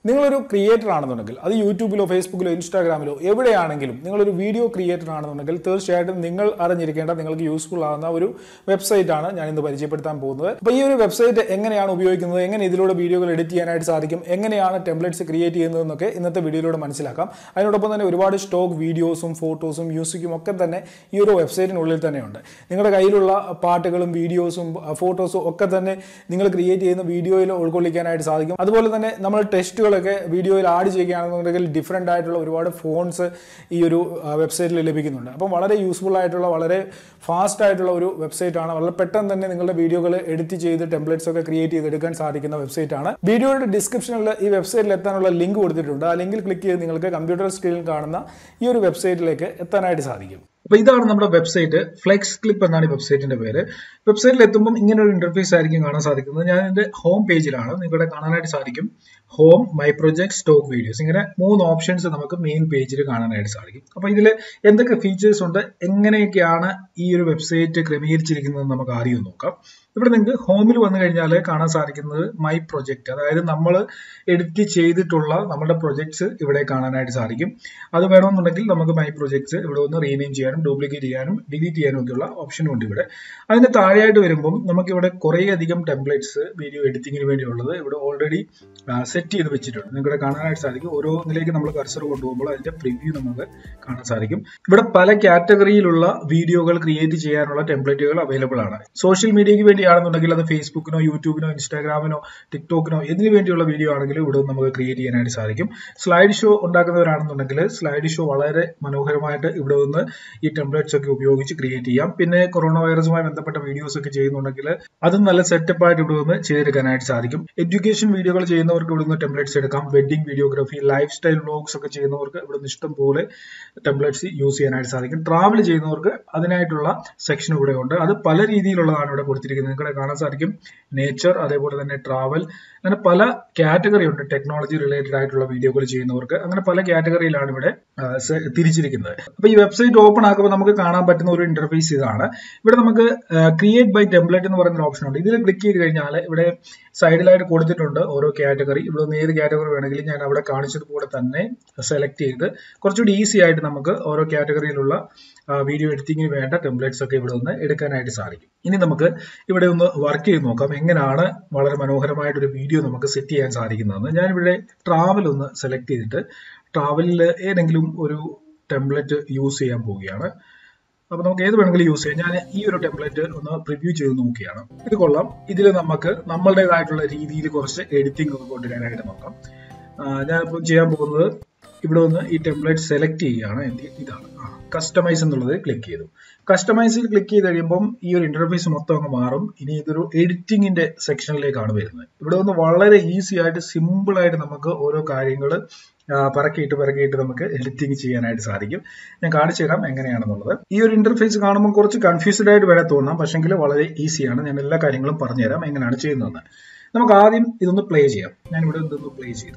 നിങ്ങളൊരു ക്രിയേറ്റർ ആണെന്നുണ്ടെങ്കിൽ അത് യൂട്യൂബിലോ ഫേസ്ബുക്കിലോ ഇൻസ്റ്റാഗ്രാമിലോ എവിടെയാണെങ്കിലും നിങ്ങളൊരു വീഡിയോ ക്രിയേറ്റർ ആണെന്നുണ്ടെങ്കിൽ തീർച്ചയായിട്ടും നിങ്ങൾ അറിഞ്ഞിരിക്കേണ്ട നിങ്ങൾക്ക് യൂസ്ഫുൾ ആകുന്ന ഒരു വെബ്സൈറ്റ് ആണ് ഞാൻ ഇന്ന് പരിചയപ്പെടുത്താൻ പോകുന്നത് അപ്പോൾ ഈ ഒരു വെബ്സൈറ്റ് എങ്ങനെയാണ് ഉപയോഗിക്കുന്നത് എങ്ങനെ ഇതിലൂടെ വീഡിയോകൾ എഡിറ്റ് ചെയ്യാനായിട്ട് സാധിക്കും എങ്ങനെയാണ് ടെംപ്ലേറ്റ്സ് ക്രിയേറ്റ് ചെയ്യുന്നതെന്നൊക്കെ ഇന്നത്തെ വീഡിയോയിലൂടെ മനസ്സിലാക്കാം അതിനോടൊപ്പം തന്നെ ഒരുപാട് സ്റ്റോക്ക് വീഡിയോസും ഫോട്ടോസും മ്യൂസിക്കും ഒക്കെ തന്നെ ഈ ഒരു വെബ്സൈറ്റിനുള്ളിൽ തന്നെയുണ്ട് നിങ്ങളുടെ കയ്യിലുള്ള പാട്ടുകളും വീഡിയോസും ഫോട്ടോസും ഒക്കെ തന്നെ നിങ്ങൾ ക്രിയേറ്റ് ചെയ്യുന്ന വീഡിയോയിൽ ഉൾക്കൊള്ളിക്കാനായിട്ട് സാധിക്കും അതുപോലെ തന്നെ നമ്മൾ ടെസ്റ്റുകളൊക്കെ വീഡിയോയിൽ ആഡ് ചെയ്യുകയാണെന്നുണ്ടെങ്കിൽ ഡിഫറെൻ്റ് ആയിട്ടുള്ള ഒരുപാട് ഫോൺസ് ഈ ഒരു വെബ്സൈറ്റിൽ ലഭിക്കുന്നുണ്ട് അപ്പം വളരെ യൂസ്ഫുൾ ആയിട്ടുള്ള വളരെ ഫാസ്റ്റ് ആയിട്ടുള്ള ഒരു വെബ്സൈറ്റ് ആണ് വളരെ പെട്ടെന്ന് തന്നെ നിങ്ങളുടെ വീഡിയോകൾ എഡിറ്റ് ചെയ്ത് ടെംപ്ലേറ്റ്സ് ഒക്കെ ക്രിയേറ്റ് ചെയ്തെടുക്കാൻ സാധിക്കുന്ന വെബ്സൈറ്റ് ആണ് വീഡിയോയുടെ ഡിസ്ക്രിപ്ഷനിൽ ഈ വെബ്സൈറ്റിൽ എത്താനുള്ള ലിങ്ക് കൊടുത്തിട്ടുണ്ട് ആ ലിങ്കിൽ ക്ലിക്ക് ചെയ്ത് നിങ്ങൾക്ക് കമ്പ്യൂട്ടർ സ്ക്രീനിൽ കാണുന്ന ഈ ഒരു വെബ്സൈറ്റിലേക്ക് എത്താനായിട്ട് സാധിക്കും അപ്പൊ ഇതാണ് നമ്മുടെ വെബ്സൈറ്റ് ഫ്ലെക്സ് ക്ലിപ്പ് എന്നാണ് ഈ വെബ്സൈറ്റിന്റെ പേര് വെബ്സൈറ്റിൽ എത്തുമ്പോൾ ഇങ്ങനെ ഒരു ഇന്റർഫേസ് ആയിരിക്കും കാണാൻ സാധിക്കുന്നത് ഞാൻ ഇതിന്റെ ഹോം പേജിലാണ് നിങ്ങളുടെ കാണാനായിട്ട് സാധിക്കും home my project stock videos ഇങ്ങനെ മൂന്ന് ഓപ്ഷൻസ് നമുക്ക് മെയിൻ പേജിൽ കാണാനായിട്ട് സാധിക്കും അപ്പൊ ഇതിൽ എന്തൊക്കെ ഫീച്ചേഴ്സ് ഉണ്ട് എങ്ങനെയൊക്കെയാണ് ഈ ഒരു വെബ്സൈറ്റ് ക്രമീകരിച്ചിരിക്കുന്നത് നമുക്ക് ആദ്യം നോക്കാം ഇവിടെ നിങ്ങൾക്ക് ഹോമിൽ വന്നു കഴിഞ്ഞാൽ കാണാൻ സാധിക്കുന്നത് മൈ പ്രൊജക്ട് അതായത് നമ്മൾ എഡിറ്റ് ചെയ്തിട്ടുള്ള നമ്മുടെ പ്രൊജക്ട്സ് ഇവിടെ കാണാനായിട്ട് സാധിക്കും അത് വേണമെന്നുണ്ടെങ്കിൽ നമുക്ക് മൈ പ്രൊജക്ട്സ് ഇവിടെ ഒന്ന് റീനെയിം ചെയ്യാനും ഡ്യൂപ്ലിക്കേറ്റ് ചെയ്യാനും ഡിലീറ്റ് ചെയ്യാനും ഒക്കെയുള്ള ഓപ്ഷനും ഉണ്ട് ഇവിടെ അതിന് താഴെയായിട്ട് വരുമ്പം നമുക്ക് ഇവിടെ കുറേ അധികം ടെംപ്ലേറ്റ്സ് വീഡിയോ എഡിറ്റിങ്ങിന് വേണ്ടിയുള്ളത് ഇവിടെ ഓൾറെഡി സെറ്റ് ചെയ്ത് വെച്ചിട്ടുണ്ട് നിങ്ങൾക്ക് കാണാനായിട്ട് സാധിക്കും ഓരോന്നിലേക്ക് നമ്മൾ കർസർ കൊണ്ടുപോകുമ്പോൾ അതിന്റെ പ്രിവ്യൂ നമുക്ക് കാണാൻ സാധിക്കും ഇവിടെ പല കാറ്റഗറിയിലുള്ള വീഡിയോകൾ ക്രിയേറ്റ് ചെയ്യാനുള്ള ടെംപ്ലേറ്റുകൾ അവൈലബിൾ ആണ് സോഷ്യൽ മീഡിയയ്ക്ക് വേണ്ടിയാണെന്നുണ്ടെങ്കിൽ അത് ഫേസ്ബുക്കിനോ യൂട്യൂബിനോ ഇൻസ്റ്റാഗ്രാമിനോ ടിക്ടോക്കിനോ ഇതിനു വേണ്ടിയുള്ള വീഡിയോ ആണെങ്കിലും ഇവിടെ നമുക്ക് ക്രിയേറ്റ് ചെയ്യാനായിട്ട് സാധിക്കും സ്ലൈഡ് ഷോ ഉണ്ടാക്കുന്നവരാണെന്നുണ്ടെങ്കിൽ സ്ലൈഡ് ഷോ വളരെ മനോഹരമായിട്ട് ഇവിടെ നിന്ന് ഈ ടെംപ്ലേറ്റ്സ് ഒക്കെ ഉപയോഗിച്ച് ക്രിയേറ്റ് ചെയ്യാം പിന്നെ കൊറോണ വൈറസുമായി ബന്ധപ്പെട്ട വീഡിയോസ് ഒക്കെ ചെയ്യുന്നുണ്ടെങ്കിൽ അതും നല്ല സെറ്റപ്പ് ആയിട്ട് ഇവിടെ നിന്ന് ചെയ്തെടുക്കാനായിട്ട് സാധിക്കും എഡ്യൂക്കേഷൻ വീഡിയോകൾ ചെയ്യുന്നവർക്ക് ഇവിടെ നിന്ന് ടെംപ്ലേറ്റ്സ് എടുക്കാം wedding videography life style vlogs ഒക്കെ ചെയ്യുന്നവർക്ക് ഇവിടെ നിന്ന് ഇഷ്ടം പോലെ ടെംപ്ലേറ്റ്സ് യൂസ് ചെയ്യാനായിട്ട് സാധിക്കും ട്രാവൽ ചെയ്യുന്നവർക്ക് അതിനായിട്ടുള്ള സെക്ഷൻ ഇവിടെ ഉണ്ട് അത് പല രീതിയിലുള്ളതാണ് ഇവിടെ കൊടുത്തിരിക്കുന്നത് നിങ്ങൾക്ക് കാണാൻ സാധിക്കും നേച്ചർ അതേപോലെ തന്നെ ട്രാവൽ അങ്ങനെ പല കാറ്റഗറി ഉണ്ട് ടെക്നോളജി റിലേറ്റഡ് ആയിട്ടുള്ള വീഡിയോകൾ ചെയ്യുന്നവർക്ക് അങ്ങനെ പല കാറ്റഗറിയിലാണ് ഇവിടെ ആ, സെ- തിരിച്ചിരിക്കുന്നത് അപ്പൊ ഈ വെബ്സൈറ്റ് ഓപ്പൺ ആക്കുമ്പോൾ നമുക്ക് കാണാൻ പറ്റുന്ന ഒരു ഇന്റർഫേസ് ഇതാണ് ഇവിടെ നമുക്ക് ക്രിയേറ്റ് ബൈ ടെംപ്ലേറ്റ് എന്ന് പറയുന്ന ഓപ്ഷൻ ഉണ്ട് ഇതിൽ ക്ലിക്ക് ചെയ്ത് കഴിഞ്ഞാൽ ഇവിടെ സൈഡിലായിട്ട് കൊടുത്തിട്ടുണ്ട് ഓരോ കാറ്റഗറി ഇവിടെ നിന്ന് ഏത് കാറ്റഗറി വേണമെങ്കിലും ഞാൻ അവിടെ കാണിച്ചതുപോലെ തന്നെ സെലക്ട് ചെയ്ത് കുറച്ചുകൂടി ഈസി ആയിട്ട് നമുക്ക് ഓരോ കാറ്റഗറിയിലുള്ള വീഡിയോ എഡിറ്റിംഗിന് വേണ്ട ടെംപ്ലേറ്റ്സ് ഒക്കെ ഇവിടെ നിന്ന് എടുക്കാനായിട്ട് സാധിക്കും ഇനി നമുക്ക് ഇവിടെ ഒന്ന് വർക്ക് ചെയ്ത് നോക്കാം എങ്ങനെയാണ് വളരെ മനോഹരമായിട്ടൊരു വീഡിയോ നമുക്ക് സെറ്റ് ചെയ്യാൻ സാധിക്കുന്നതെന്ന് ഞാനിവിടെ ട്രാവൽ ഒന്ന് സെലക്ട് ചെയ്തിട്ട് ട്രാവലിൽ ഏതെങ്കിലും ഒരു ടെംപ്ലേറ്റ് യൂസ് ചെയ്യാൻ പോവുകയാണ് അപ്പൊ നമുക്ക് ഏത് വേണമെങ്കിലും യൂസ് ചെയ്യാം ഞാൻ ഈ ഒരു ടെംപ്ലേറ്റ് ഒന്ന് പ്രിവ്യൂ ചെയ്ത് നോക്കിയാണ് ഇത് കൊള്ളാം ഇതിൽ നമുക്ക് നമ്മളുടേതായിട്ടുള്ള രീതിയിൽ കുറച്ച് എഡിറ്റിംഗ് ഒക്കെ കൊണ്ടുവരാനായിട്ട് നോക്കാം ഞാനിപ്പോൾ ചെയ്യാൻ പോകുന്നത് ഇവിടെ ഒന്ന് ഈ ടെംപ്ലേറ്റ് സെലക്ട് ചെയ്യുകയാണ് എന്ത് ഇതാണ് കസ്റ്റമൈസ് എന്നുള്ളത് ക്ലിക്ക് ചെയ്തു കസ്റ്റമൈസിൽ ക്ലിക്ക് ചെയ്ത് കഴിയുമ്പം ഈ ഒരു ഇന്റർഫേസ് മൊത്തം അങ്ങ് മാറും ഇനി ഇതൊരു എഡിറ്റിംഗിന്റെ സെക്ഷനിലേക്കാണ് വരുന്നത് ഇവിടെ ഒന്ന് വളരെ ഈസി ആയിട്ട് സിമ്പിൾ ആയിട്ട് നമുക്ക് ഓരോ കാര്യങ്ങൾ പറക്കിയിട്ട് പറക്കിയിട്ട് നമുക്ക് എഡിറ്റിംഗ് ചെയ്യാനായിട്ട് സാധിക്കും ഞാൻ കാണിച്ചു തരാം എങ്ങനെയാണെന്നുള്ളത് ഈ ഒരു ഇന്റർഫേസ് കാണുമ്പോൾ കുറച്ച് കൺഫ്യൂസ്ഡ് ആയിട്ട് വരെ തോന്നാം പക്ഷെങ്കിൽ വളരെ ഈസിയാണ് ഞാൻ എല്ലാ കാര്യങ്ങളും പറഞ്ഞുതരാം എങ്ങനെയാണ് ചെയ്യുന്നതെന്ന് നമുക്ക് ആദ്യം ഇതൊന്ന് പ്ലേ ചെയ്യാം ഞാൻ ഇവിടെ ഇതൊന്ന് പ്ലേ ചെയ്തു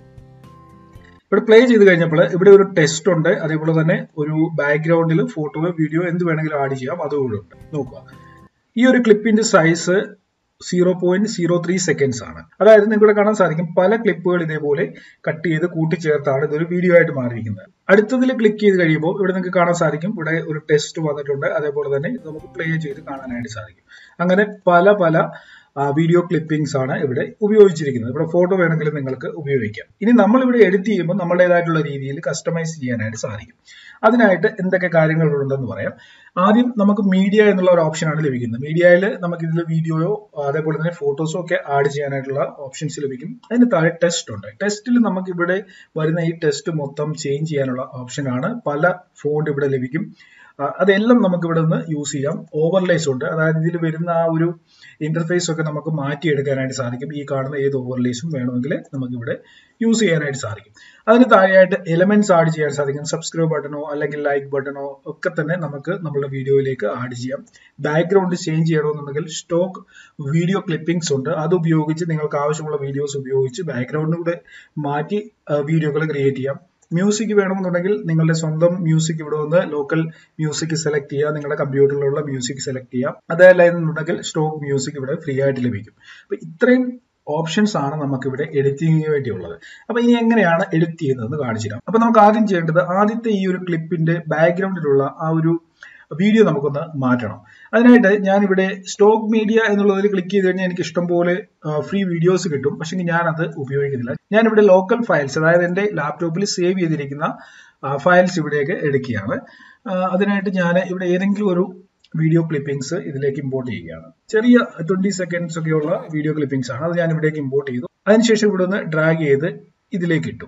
ഇവിടെ പ്ലേ ചെയ്ത് കഴിഞ്ഞപ്പോൾ ഇവിടെ ഒരു ടെസ്റ്റ് ഉണ്ട് അതേപോലെ തന്നെ ഒരു ബാക്ക്ഗ്രൗണ്ടിൽ ഫോട്ടോ വീഡിയോ എന്ത് വേണമെങ്കിലും ആഡ് ചെയ്യാം അതുകൂടെ ഉണ്ട് നോക്കുക ഈ ഒരു ക്ലിപ്പിന്റെ size zero point zero three seconds ആണ് അതായത് നിങ്ങൾക്ക് കാണാൻ സാധിക്കും പല ക്ലിപ്പുകൾ ഇതേപോലെ കട്ട് ചെയ്ത് കൂട്ടിച്ചേർത്താണ് ഇതൊരു വീഡിയോ ആയിട്ട് മാറിയിരിക്കുന്നത് അടുത്തതിൽ ക്ലിക്ക് ചെയ്ത് കഴിയുമ്പോൾ ഇവിടെ നിങ്ങൾക്ക് കാണാൻ സാധിക്കും ഇവിടെ ഒരു ടെസ്റ്റ് വന്നിട്ടുണ്ട് അതേപോലെ തന്നെ ഇത് നമുക്ക് പ്ലേ ചെയ്ത് കാണാനായിട്ട് സാധിക്കും അങ്ങനെ പല പല വീഡിയോ ക്ലിപ്പിംഗ്സ് ആണ് ഇവിടെ ഉപയോഗിച്ചിരിക്കുന്നത് ഇവിടെ ഫോട്ടോ വേണമെങ്കിൽ നിങ്ങൾക്ക് ഉപയോഗിക്കാം ഇനി നമ്മൾ ഇവിടെ എഡിറ്റ് ചെയ്യുമ്പോൾ നമ്മുടേതായിട്ടുള്ള രീതിയിൽ കസ്റ്റമൈസ് ചെയ്യാനായിട്ട് സാധിക്കും അതിനായിട്ട് എന്തൊക്കെ കാര്യങ്ങൾ ഉണ്ടെന്ന് പറയാം ആദ്യം നമുക്ക് മീഡിയ എന്നുള്ള ഒരു ഓപ്ഷനാണ് ലഭിക്കുന്നത് മീഡിയയിൽ നമുക്ക് ഇതിൽ വീഡിയോയോ അതേപോലെ തന്നെ ഫോട്ടോസോ ഒക്കെ ആഡ് ചെയ്യാനായിട്ടുള്ള ഓപ്ഷൻസ് ലഭിക്കും അതിന് താഴെ ടെസ്റ്റ് ഉണ്ട് ടെസ്റ്റിൽ നമുക്ക് ഇവിടെ വരുന്ന ഈ ടെസ്റ്റ് മൊത്തം ചേഞ്ച് ചെയ്യാനുള്ള ഓപ്ഷനാണ് പല ഫോണ്ട് ഇവിടെ ലഭിക്കും ആ, അതെല്ലാം നമുക്ക് ഇവിടെ നിന്ന് യൂസ് ചെയ്യാം ഓവർലേസ് ഉണ്ട് അതായത് ഇതിൽ വരുന്ന ആ ഒരു ഇന്റർഫേസ് ഒക്കെ നമുക്ക് മാറ്റിയെടുക്കാനായിട്ട് സാധിക്കും ഈ കാണുന്ന ഏത് ഓവർലേസും വേണമെങ്കിൽ നമുക്ക് ഇവിടെ യൂസ് ചെയ്യാനായിട്ട് സാധിക്കും അതിന് താഴെയായിട്ട് എലമെന്റ്സ് ആഡ് ചെയ്യാൻ സാധിക്കും സബ്സ്ക്രൈബ് ബട്ടണോ അല്ലെങ്കിൽ ലൈക്ക് ബട്ടണോ ഒക്കെ തന്നെ നമുക്ക് നമ്മുടെ വീഡിയോയിലേക്ക് ആഡ് ചെയ്യാം ബാക്ക്ഗ്രൗണ്ട് ചേഞ്ച് ചെയ്യണമെന്നുണ്ടെങ്കിൽ സ്റ്റോക്ക് വീഡിയോ ക്ലിപ്പിംഗ്സ് ഉണ്ട് അത് ഉപയോഗിച്ച് നിങ്ങൾക്ക് ആവശ്യമുള്ള വീഡിയോസ് ഉപയോഗിച്ച് ബാക്ക്ഗ്രൗണ്ട് കൂടെ മാറ്റി വീഡിയോകൾ ക്രിയേറ്റ് ചെയ്യാം മ്യൂസിക് വേണമെന്നുണ്ടെങ്കിൽ നിങ്ങളുടെ സ്വന്തം മ്യൂസിക് ഇവിടെ വന്ന് ലോക്കൽ മ്യൂസിക് സെലക്ട് ചെയ്യുക നിങ്ങളുടെ കമ്പ്യൂട്ടറിലുള്ള മ്യൂസിക് സെലക്ട് ചെയ്യാം അതല്ല എന്നുണ്ടെങ്കിൽ സ്റ്റോക്ക് മ്യൂസിക് ഇവിടെ ഫ്രീ ആയിട്ട് ലഭിക്കും അപ്പൊ ഇത്രയും ഓപ്ഷൻസ് ആണ് നമുക്ക് ഇവിടെ എഡിറ്റിംഗിന് വേണ്ടിയുള്ളത് അപ്പൊ ഇനി എങ്ങനെയാണ് എഡിറ്റ് ചെയ്യുന്നതെന്ന് കാണിച്ചു തരാം അപ്പൊ നമുക്ക് ആദ്യം ചെയ്യേണ്ടത് ആദ്യത്തെ ഈ ഒരു ക്ലിപ്പിന്റെ ബാക്ക്ഗ്രൗണ്ടിലുള്ള ആ ഒരു വീഡിയോ നമുക്കൊന്ന് മാറ്റണം അതിനായിട്ട് ഞാൻ ഇവിടെ സ്റ്റോക്ക് മീഡിയ എന്നുള്ളതിൽ ക്ലിക്ക് ചെയ്ത് കഴിഞ്ഞാൽ എനിക്ക് ഇഷ്ടംപോലെ ഫ്രീ വീഡിയോസ് കിട്ടും പക്ഷെ ഞാൻ അത് ഉപയോഗിക്കുന്നില്ല ഞാൻ ഇവിടെ ലോക്കൽ ഫയൽസ് അതായത് എൻ്റെ ലാപ്ടോപ്പിൽ സേവ് ചെയ്തിരിക്കുന്ന ഫയൽസ് ഇവിടേക്ക് എടുക്കുകയാണ് അതിനായിട്ട് ഞാൻ ഇവിടെ ഏതെങ്കിലും ഒരു വീഡിയോ ക്ലിപ്പിംഗ്സ് ഇതിലേക്ക് ഇമ്പോർട്ട് ചെയ്യുകയാണ് ചെറിയ ട്വന്റി സെക്കൻഡ്സ് ഒക്കെയുള്ള വീഡിയോ ക്ലിപ്പിംഗ്സ് ആണ് അത് ഞാൻ ഇവിടേക്ക് ഇമ്പോർട്ട് ചെയ്തു അതിനുശേഷം ഇവിടെ ഒന്ന് ഡ്രാഗ് ചെയ്ത് ഇതിലേക്ക് ഇട്ടു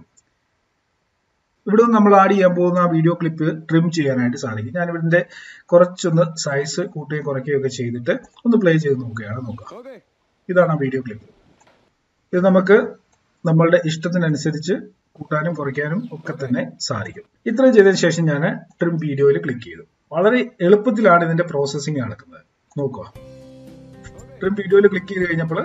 ഇവിടെ നിന്ന് നമ്മൾ ആഡ് ചെയ്യാൻ പോകുന്ന ആ വീഡിയോ ക്ലിപ്പ് ട്രിം ചെയ്യാനായിട്ട് സാധിക്കും ഞാൻ ഇതിന്റെ കുറച്ചൊന്ന് സൈസ് കൂട്ടുകയും കുറയ്ക്കുകയും ഒക്കെ ചെയ്തിട്ട് ഒന്ന് പ്ലേ ചെയ്ത് നോക്കുകയാണ് നോക്കുക ഇതാണ് ആ വീഡിയോ ക്ലിപ്പ് ഇത് നമുക്ക് നമ്മളുടെ ഇഷ്ടത്തിനനുസരിച്ച് കൂട്ടാനും കുറയ്ക്കാനും ഒക്കെ തന്നെ സാധിക്കും ഇത്രയും ചെയ്തതിനു ശേഷം ഞാൻ ട്രിം വീഡിയോയിൽ ക്ലിക്ക് ചെയ്തു വളരെ എളുപ്പത്തിലാണ് ഇതിന്റെ പ്രോസസ്സിംഗ് നടക്കുന്നത് നോക്കുക ട്രിം വീഡിയോയിൽ ക്ലിക്ക് ചെയ്ത് കഴിഞ്ഞപ്പോൾ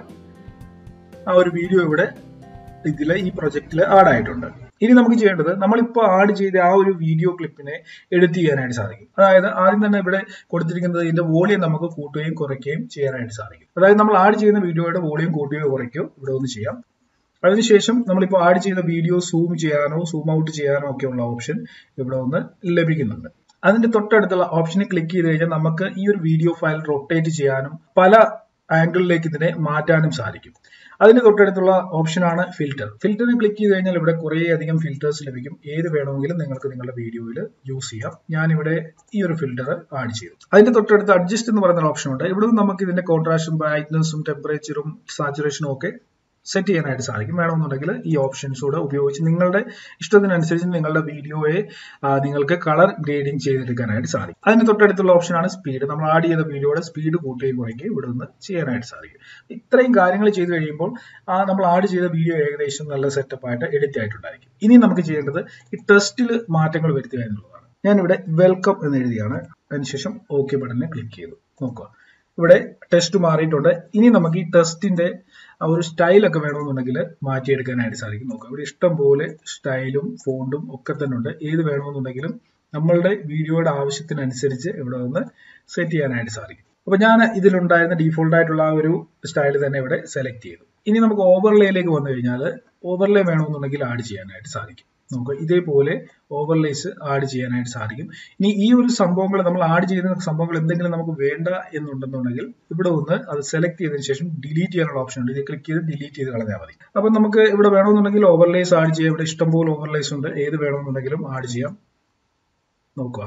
ആ ഒരു വീഡിയോ ഇവിടെ ഇതിൽ ഈ പ്രൊജക്റ്റിൽ ആഡ് ആയിട്ടുണ്ട് ഇനി നമുക്ക് ചെയ്യേണ്ടത് നമ്മളിപ്പോൾ ആഡ് ചെയ്ത ആ ഒരു വീഡിയോ ക്ലിപ്പിനെ എഡിറ്റ് ചെയ്യാനായിട്ട് സാധിക്കും അതായത് ആദ്യം തന്നെ ഇവിടെ കൊടുത്തിരിക്കുന്നത് ഇതിന്റെ വോളിയം നമുക്ക് കൂട്ടുകയും കുറയ്ക്കുകയും ചെയ്യാനായിട്ട് സാധിക്കും അതായത് നമ്മൾ ആഡ് ചെയ്യുന്ന വീഡിയോയുടെ വോളിയം കൂട്ടുകയോ കുറയ്ക്കുകയോ ഇവിടെ ഒന്ന് ചെയ്യാം അതിനുശേഷം നമ്മളിപ്പോൾ ആഡ് ചെയ്ത വീഡിയോ സൂം ചെയ്യാനോ സൂം ഔട്ട് ചെയ്യാനോ ഒക്കെ ഉള്ള ഓപ്ഷൻ ഇവിടെ ഒന്ന് ലഭിക്കുന്നുണ്ട് അതിന്റെ തൊട്ടടുത്തുള്ള ഓപ്ഷനിൽ ക്ലിക്ക് ചെയ്ത് കഴിഞ്ഞാൽ നമുക്ക് ഈ ഒരു വീഡിയോ ഫയൽ റൊട്ടേറ്റ് ചെയ്യാനും പല ആംഗിളിലേക്ക് ഇതിനെ മാറ്റാനും സാധിക്കും അതിന് തൊട്ടടുത്തുള്ള ഓപ്ഷനാണ് ഫിൽറ്റർ ഫിൽറ്ററിൽ ക്ലിക്ക് ചെയ്ത് കഴിഞ്ഞാൽ ഇവിടെ കുറേ അധികം ഫിൽറ്റേഴ്സ് ലഭിക്കും ഏത് വേണമെങ്കിലും നിങ്ങൾക്ക് നിങ്ങളുടെ വീഡിയോയിൽ യൂസ് ചെയ്യാം ഞാനിവിടെ ഈ ഒരു ഫിൽറ്റർ ആഡ് ചെയ്തു അതിന്റെ തൊട്ടടുത്ത് അഡ്ജസ്റ്റ് എന്ന് പറയുന്ന ഓപ്ഷൻ ഉണ്ട് ഇവിടെ നമുക്ക് ഇതിന്റെ കോൺട്രാസ്റ്റും ബ്രൈറ്റ്നസും ടെമ്പറേച്ചറും സാച്ചുറേഷനും ഒക്കെ സെറ്റ് ചെയ്യാനായിട്ട് സാധിക്കും വേണമെന്നുണ്ടെങ്കിൽ ഈ ഓപ്ഷൻസ് കൂടെ ഉപയോഗിച്ച് നിങ്ങളുടെ ഇഷ്ടത്തിനനുസരിച്ച് നിങ്ങളുടെ വീഡിയോയെ നിങ്ങൾക്ക് കളർ ഗ്രേഡിംഗ് ചെയ്തെടുക്കാനായിട്ട് സാധിക്കും അതിന് തൊട്ടടുത്തുള്ള ഓപ്ഷനാണ് സ്പീഡ് നമ്മൾ ആഡ് ചെയ്ത വീഡിയോയുടെ സ്പീഡ് കൂട്ടുകയും കുറയ്ക്കുകയും ഇവിടെ നിന്ന് ചെയ്യാനായിട്ട് സാധിക്കും ഇത്രയും കാര്യങ്ങൾ ചെയ്തു കഴിയുമ്പോൾ ആ നമ്മൾ ആഡ് ചെയ്ത വീഡിയോ ഏകദേശം നല്ല സെറ്റപ്പ് ആയിട്ട് എഡിറ്റ് ആയിട്ടുണ്ടായിരിക്കും ഇനി നമുക്ക് ചെയ്യേണ്ടത് ഈ ടെസ്റ്റിൽ മാറ്റങ്ങൾ വരുത്തുക എന്നുള്ളതാണ് ഞാനിവിടെ വെൽക്കം എന്ന് എഴുതിയാണ് അതിനുശേഷം ഓക്കെ ബട്ടണിൽ ക്ലിക്ക് ചെയ്തു നോക്കുക ഇവിടെ ടെസ്റ്റ് മാറിയിട്ടുണ്ട് ഇനി നമുക്ക് ഈ ടെസ്റ്റിന്റെ ആ ഒരു സ്റ്റൈലൊക്കെ വേണമെന്നുണ്ടെങ്കിൽ മാറ്റിയെടുക്കാനായിട്ട് സാധിക്കും നോക്കാം ഇവിടെ ഇഷ്ടം പോലെ സ്റ്റൈലും ഫോണ്ടും ഒക്കെ തന്നെ ഉണ്ട് ഏത് വേണമെന്നുണ്ടെങ്കിലും നമ്മളുടെ വീഡിയോയുടെ ആവശ്യത്തിനനുസരിച്ച് ഇവിടെ ഒന്ന് സെറ്റ് ചെയ്യാനായിട്ട് സാധിക്കും അപ്പൊ ഞാൻ ഇതിലുണ്ടായിരുന്ന ഡീഫോൾട്ട് ആയിട്ടുള്ള ആ ഒരു സ്റ്റൈൽ തന്നെ ഇവിടെ സെലക്ട് ചെയ്തു ഇനി നമുക്ക് ഓവർലേയിലേക്ക് വന്നു കഴിഞ്ഞാൽ ഓവർലേ വേണമെന്നുണ്ടെങ്കിൽ ആഡ് ചെയ്യാനായിട്ട് സാധിക്കും നമുക്ക് ഇതേപോലെ ഓവർലേസ് ആഡ് ചെയ്യാനായിട്ട് സാധിക്കും ഇനി ഈ ഒരു സംഭവങ്ങൾ നമ്മൾ ആഡ് ചെയ്യുന്ന സംഭവങ്ങൾ എന്തെങ്കിലും നമുക്ക് വേണ്ട എന്നുണ്ടെന്നുണ്ടെങ്കിൽ ഇവിടെ ഒന്ന് അത് സെലക്ട് ചെയ്തതിനു ശേഷം ഡിലീറ്റ് ചെയ്യാനുള്ള ഓപ്ഷൻ ഉണ്ട് ഇത് ക്ലിക്ക് ചെയ്ത് ഡിലീറ്റ് ചെയ്ത് കളഞ്ഞാൽ മതി അപ്പൊ നമുക്ക് ഇവിടെ വേണമെന്നുണ്ടെങ്കിൽ ഓവർലേസ് ആഡ് ചെയ്യാം ഇവിടെ ഇഷ്ടംപോലെ ഓവർലേസ് ഉണ്ട് ഏത് വേണമെന്നുണ്ടെങ്കിലും ആഡ് ചെയ്യാം നോക്കുക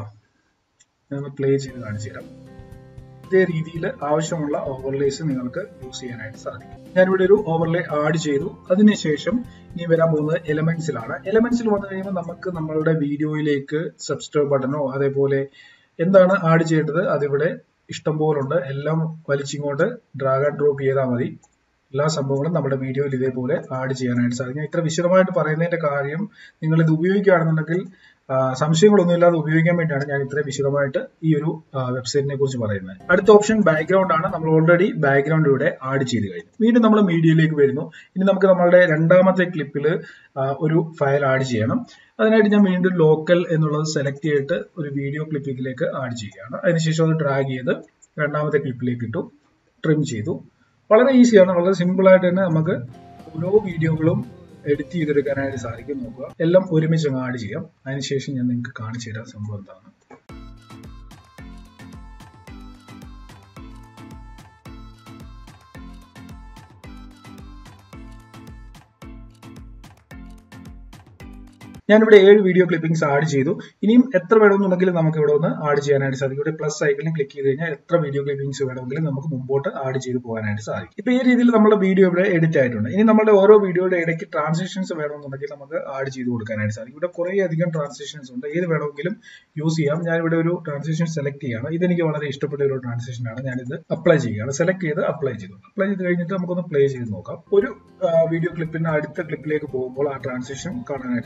ഞാൻ പ്ലേ ചെയ്ത് കാണിച്ചു തരാം ഇതേ രീതിയിൽ ആവശ്യമുള്ള ഓവർലേസ് നിങ്ങൾക്ക് യൂസ് ചെയ്യാനായിട്ട് സാധിക്കും ഞാനിവിടെ ഒരു ഓവർലേ ആഡ് ചെയ്തു അതിനുശേഷം ഇനി വരാൻ പോകുന്നത് എലമെന്റ്സിലാണ് എലമെന്റ്സിൽ വന്നു കഴിയുമ്പോൾ നമുക്ക് നമ്മളുടെ വീഡിയോയിലേക്ക് സബ്സ്ക്രൈബ് ബട്ടണോ അതേപോലെ എന്താണ് ആഡ് ചെയ്യേണ്ടത് അതിവിടെ ഇഷ്ടം പോലുണ്ട് എല്ലാം വലിച്ചിങ്ങോട്ട് ഡ്രാഗ് ആൻഡ് ഡ്രോപ്പ് ചെയ്താൽ മതി എല്ലാ സംഭവങ്ങളും നമ്മുടെ വീഡിയോയിൽ ഇതേപോലെ ആഡ് ചെയ്യാനായിട്ട് സാധിക്കും ഇത്ര വിശദമായിട്ട് പറയുന്നതിന്റെ കാര്യം നിങ്ങൾ ഇത് ഉപയോഗിക്കുകയാണെന്നുണ്ടെങ്കിൽ സംശയങ്ങളൊന്നുമില്ലാതെ ഉപയോഗിക്കാൻ വേണ്ടിയാണ് ഞാൻ ഇത്രയും വിശദമായിട്ട് ഈ ഒരു വെബ്സൈറ്റിനെ കുറിച്ച് പറയുന്നത് അടുത്ത ഓപ്ഷൻ ബാക്ക്ഗ്രൗണ്ട് ആണ് നമ്മൾ ഓൾറെഡി ബാക്ക്ഗ്രൗണ്ട് ഇവിടെ ആഡ് ചെയ്ത് കഴിഞ്ഞു വീണ്ടും നമ്മൾ മീഡിയയിലേക്ക് വരുന്നു ഇനി നമുക്ക് നമ്മളുടെ രണ്ടാമത്തെ ക്ലിപ്പിൽ ഒരു ഫയൽ ആഡ് ചെയ്യണം അതിനായിട്ട് ഞാൻ വീണ്ടും ലോക്കൽ എന്നുള്ളത് സെലക്ട് ചെയ്തിട്ട് ഒരു വീഡിയോ ക്ലിപ്പ് ഇതിലേക്ക് ആഡ് ചെയ്യുകയാണ് അതിനുശേഷം അത് ഡ്രാഗ് ചെയ്ത് രണ്ടാമത്തെ ക്ലിപ്പിലേക്ക് ഇട്ടു ട്രിം ചെയ്തു വളരെ ഈസിയാണ് വളരെ സിമ്പിൾ ആയിട്ട് തന്നെ നമുക്ക് ഓരോ വീഡിയോകളും എഡിറ്റ് ചെയ്തെടുക്കാനായിട്ട് സാധിക്കും നോക്കുക എല്ലാം ഒരുമിച്ച് അങ്ങ് ആഡ് ചെയ്യാം അതിനുശേഷം ഞാൻ നിങ്ങൾക്ക് കാണിച്ചു തരാം സംഭവം എന്താണ് ഞാനിവിടെ ഏഴ് വീഡിയോ ക്ലിപ്പിംഗ്സ് ആഡ് ചെയ്തു ഇനിയും എത്ര വേണമെന്നുണ്ടെങ്കിലും നമുക്ക് ഇവിടെ ഒന്ന് ആഡ് ചെയ്യാനായിട്ട് സാധിക്കും ഇവിടെ പ്ലസ് സൈക്കിളിൽ ക്ലിക്ക് ചെയ്ത് കഴിഞ്ഞാൽ എത്ര വീഡിയോ ക്ലിപ്പിംഗ്സ് വേണമെങ്കിലും നമുക്ക് മുമ്പോട്ട് ആഡ് ചെയ്ത് പോകാനായിട്ട് സാധിക്കും ഇപ്പൊ ഈ രീതിയിൽ നമ്മുടെ വീഡിയോ ഇവിടെ എഡിറ്റ് ആയിട്ടുണ്ട് ഇനി നമ്മുടെ ഓരോ വീഡിയോയുടെ ഇടയ്ക്ക് ട്രാൻസാക്ഷൻസ് വേണമെന്നുണ്ടെങ്കിൽ നമുക്ക് ആഡ് ചെയ്ത് കൊടുക്കാനായിട്ട് സാധിക്കും ഇവിടെ കുറേ അധികം ട്രാൻസാക്ഷൻസ് ഉണ്ട് ഏത് വേണമെങ്കിലും യൂസ് ചെയ്യാം ഞാൻ ഇവിടെ ഒരു ട്രാൻസാക്ഷൻ സെലക്ട് ചെയ്യാണ് ഇതെനിക്ക് വളരെ ഇഷ്ടപ്പെട്ട ഒരു ട്രാൻസാക്ഷൻ ആണ് ഞാനിത് അപ്ലൈ ചെയ്യുകയാണ് സെലക്ട് ചെയ്ത് അപ്ലൈ ചെയ്തു അപ്ലൈ ചെയ്ത് കഴിഞ്ഞിട്ട് നമുക്കൊന്ന് പ്ലേ ചെയ്ത് നോക്കാം ഒരു വീഡിയോ ക്ലിപ്പിന് അടുത്ത ക്ലിപ്പിലേക്ക് പോകുമ്പോൾ ആ ട്രാൻസാക്ഷൻ കാണാനായിട്ട് സാധിക്കും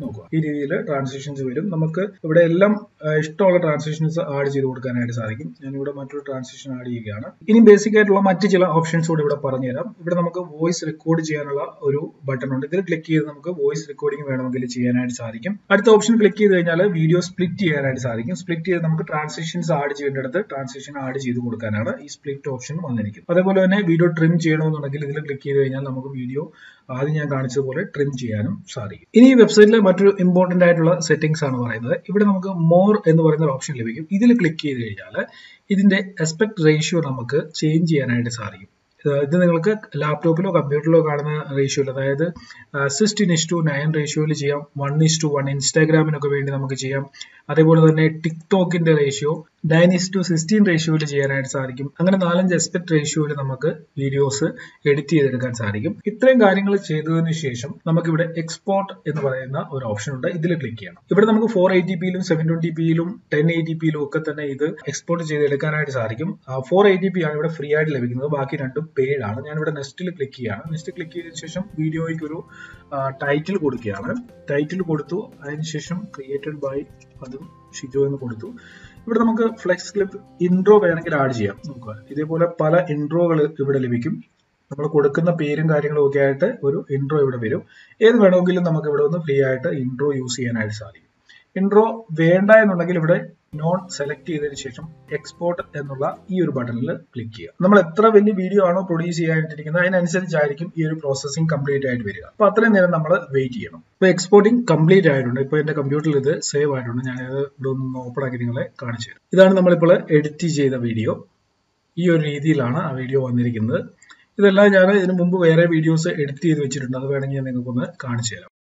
നോക്കുക ഈ രീതിയിൽ ട്രാൻസാക്ഷൻസ് വരും നമുക്ക് ഇവിടെ എല്ലാം ആ, ഇഷ്ടമുള്ള ട്രാൻസാക്ഷൻസ് ആഡ് ചെയ്ത് കൊടുക്കാനായിട്ട് സാധിക്കും ഞാനിവിടെ മറ്റൊരു ട്രാൻസാക്ഷൻ ആഡ് ചെയ്യുകയാണ് ഇനി ബേസിക് ആയിട്ടുള്ള മറ്റ് ചില ഓപ്ഷൻസ് കൂടെ ഇവിടെ പറഞ്ഞുതരാം ഇവിടെ നമുക്ക് വോയിസ് റെക്കോർഡ് ചെയ്യാനുള്ള ഒരു ബട്ടൺ ഉണ്ട് ഇതിൽ ക്ലിക്ക് ചെയ്ത് നമുക്ക് വോയിസ് റെക്കോർഡിംഗ് വേണമെങ്കിൽ ചെയ്യാനായിട്ട് സാധിക്കും അടുത്ത ഓപ്ഷൻ ക്ലിക്ക് ചെയ്ത് കഴിഞ്ഞാൽ വീഡിയോ സ്പ്ലിറ്റ് ചെയ്യാനായിട്ട് സാധിക്കും സ്പ്ലിറ്റ് ചെയ്ത് നമുക്ക് ട്രാൻസാക്ഷൻസ് ആഡ് ചെയ്യേണ്ടടുത്ത് ട്രാൻസാക്ഷൻ ആഡ് ചെയ്ത് കൊടുക്കാനാണ് ഈ സ്പ്ലിറ്റ് ഓപ്ഷൻ വന്നിരിക്കുന്നത് അതേപോലെ തന്നെ വീഡിയോ ട്രിം ചെയ്യണമെന്നുണ്ടെങ്കിൽ ഇതിൽ ക്ലിക്ക് ചെയ്ത് കഴിഞ്ഞാൽ നമുക്ക് വീഡിയോ ആദ്യം ഞാൻ കാണിച്ചതുപോലെ ട്രിം ചെയ്യാനും സാധിക്കും ഇനി ഈ വെബ്സൈറ്റിലെ മറ്റൊരു ഇമ്പോർട്ടന്റ് ആയിട്ടുള്ള സെറ്റിംഗ്സ് ആണ് പറയുന്നത് ഇവിടെ നമുക്ക് മോർ എന്ന് പറയുന്ന ഒരു ഓപ്ഷൻ ലഭിക്കും ഇതിൽ ക്ലിക്ക് ചെയ്ത് കഴിഞ്ഞാൽ ഇതിന്റെ എസ്പെക്ട് റേഷ്യോ നമുക്ക് ചേഞ്ച് ചെയ്യാനായിട്ട് സാധിക്കും ഇത് ഇത് നിങ്ങൾക്ക് ലാപ്ടോപ്പിലോ കമ്പ്യൂട്ടറിലോ കാണുന്ന റേഷ്യോയിൽ അതായത് സിക്സ്റ്റീൻ ഇസ് ടു നയൻ റേഷ്യോയിൽ ചെയ്യാം വൺ ഇസ് ടു വൺ ഇൻസ്റ്റാഗ്രാമിനൊക്കെ വേണ്ടി നമുക്ക് ചെയ്യാം അതേപോലെ തന്നെ ടിക്ടോക്കിന്റെ ratio nine is to sixteen റേഷ്യോയിൽ ചെയ്യാനായിട്ട് സാധിക്കും അങ്ങനെ നാലഞ്ച് എസ്പെക്ട് റേഷ്യോയിൽ നമുക്ക് വീഡിയോസ് എഡിറ്റ് ചെയ്തെടുക്കാൻ സാധിക്കും ഇത്രയും കാര്യങ്ങൾ ചെയ്തതിനു ശേഷം നമുക്കിവിടെ എക്സ്പോർട്ട് എന്ന് പറയുന്ന ഒരു ഓപ്ഷൻ ഉണ്ട് ഇതിൽ ക്ലിക്ക് ചെയ്യണം ഇവിടെ നമുക്ക് ഫോർ എയ്റ്റി പിയിലും സെവൻ ട്വന്റി പിയിലും ടെൻ എയ്റ്റി പിയിലും ഒക്കെ തന്നെ ഇത് എക്സ്പോർട്ട് ചെയ്തെടുക്കാനായിട്ട് സാധിക്കും ഫോർ എയ്റ്റി പി ആണ് ഇവിടെ ഫ്രീ ആയിട്ട് ലഭിക്കുന്നത് ബാക്കി രണ്ടും പെയ്ഡ് ആണ് ഞാൻ ഇവിടെ നെക്സ്റ്റിൽ ക്ലിക്ക് ചെയ്യാണ് നെക്സ്റ്റ് ക്ലിക്ക് ചെയ്തതിനു ശേഷം വീഡിയോയ്ക്ക് ഒരു ടൈറ്റിൽ കൊടുക്കുകയാണ് ടൈറ്റിൽ കൊടുത്തു അതിനുശേഷം ക്രിയേറ്റഡ് ബൈ അതും ഷിജോ എന്ന് കൊടുത്തു ഇവിടെ നമുക്ക് ഫ്ലെക്സ് ക്ലിപ്പ് ഇൻട്രോ വേണമെങ്കിൽ ആഡ് ചെയ്യാം നോക്കുക ഇതേപോലെ പല ഇൻട്രോകൾ ഇവിടെ ലഭിക്കും നമ്മൾ കൊടുക്കുന്ന പേരും കാര്യങ്ങളും ഒക്കെ ആയിട്ട് ഒരു ഇൻട്രോ ഇവിടെ വരും ഏത് വേണമെങ്കിലും നമുക്ക് ഇവിടെ ഒന്ന് ഫ്രീ ആയിട്ട് ഇൻട്രോ യൂസ് ചെയ്യാനായിട്ട് സാധിക്കും ഇൻട്രോ വേണ്ട എന്നുണ്ടെങ്കിൽ ഇവിടെ നോൺ സെലക്ട് ചെയ്തതിനു ശേഷം എക്സ്പോർട്ട് എന്നുള്ള ഈ ഒരു ബട്ടണിൽ ക്ലിക്ക് ചെയ്യുക നമ്മൾ എത്ര വലിയ വീഡിയോ ആണോ പ്രൊഡ്യൂസ് ചെയ്യാനായിട്ടിരിക്കുന്നത് അതിനനുസരിച്ചായിരിക്കും ഈ ഒരു പ്രോസസ്സിംഗ് കംപ്ലീറ്റ് ആയിട്ട് വരിക അപ്പൊ അത്രയും നേരം നമ്മൾ വെയിറ്റ് ചെയ്യണം ഇപ്പൊ എക്സ്പോർട്ടിംഗ് കംപ്ലീറ്റ് ആയിട്ടുണ്ട് ഇപ്പൊ എന്റെ കമ്പ്യൂട്ടറിൽ ഇത് സേവ് ആയിട്ടുണ്ട് ഞാൻ ഇത് ഇവിടെ ഒന്ന് ഓപ്പൺ ആക്കി നിങ്ങളെ കാണിച്ചു തരാം ഇതാണ് നമ്മളിപ്പോൾ എഡിറ്റ് ചെയ്ത വീഡിയോ ഈ ഒരു രീതിയിലാണ് ആ വീഡിയോ വന്നിരിക്കുന്നത് ഇതെല്ലാം ഞാൻ ഇതിനു മുമ്പ് വേറെ വീഡിയോസ് എഡിറ്റ് ചെയ്ത് വെച്ചിട്ടുണ്ട് അത് വേണമെങ്കിൽ ഞാൻ നിങ്ങൾക്കൊന്ന് കാണിച്ചു തരാം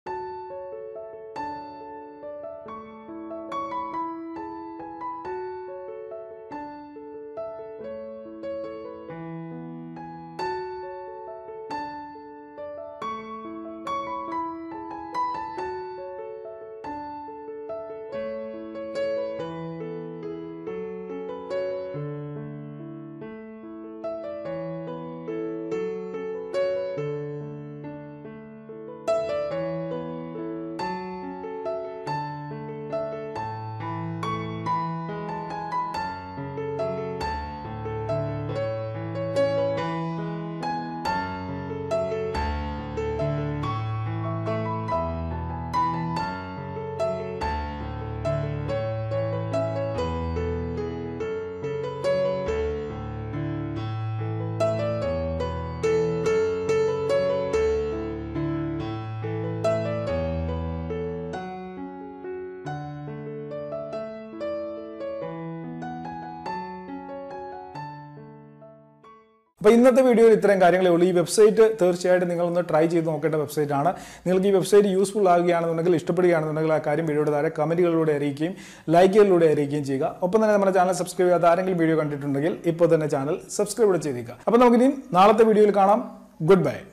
അപ്പോൾ ഇന്നത്തെ വീഡിയോയിൽ ഇത്രയും കാര്യങ്ങളേ ഉള്ളൂ ഈ വെബ്സൈറ്റ് തീർച്ചയായിട്ടും നിങ്ങളൊന്ന് ട്രൈ ചെയ്ത് നോക്കേണ്ട വെബ്സൈറ്റ് ആണ് നിങ്ങൾക്ക് ഈ വെബ്സൈറ്റ് യൂസ്ഫുൾ ആകുകയാണെന്നുണ്ടെങ്കിൽ ഇഷ്ടപ്പെടുകയാണെന്നുണ്ടെങ്കിൽ ആ കാര്യം വീഡിയോയുടെ താഴെ കമന്റുകളിലൂടെ അറിയിക്കുകയും ലൈക്കുകളിലൂടെ അറിയിക്കുകയും ചെയ്യുക ഒപ്പം തന്നെ നമ്മുടെ ചാനൽ സബ്സ്ക്രൈബ് ചെയ്യാത്ത ആരെങ്കിലും വീഡിയോ കണ്ടിട്ടുണ്ടെങ്കിൽ ഇപ്പോൾ തന്നെ ചാനൽ സബ്സ്ക്രൈബ് ചെയ്തേക്കുക അപ്പോൾ നമുക്കിനി നാളത്തെ വീഡിയോയിൽ കാണാം ഗുഡ് ബൈ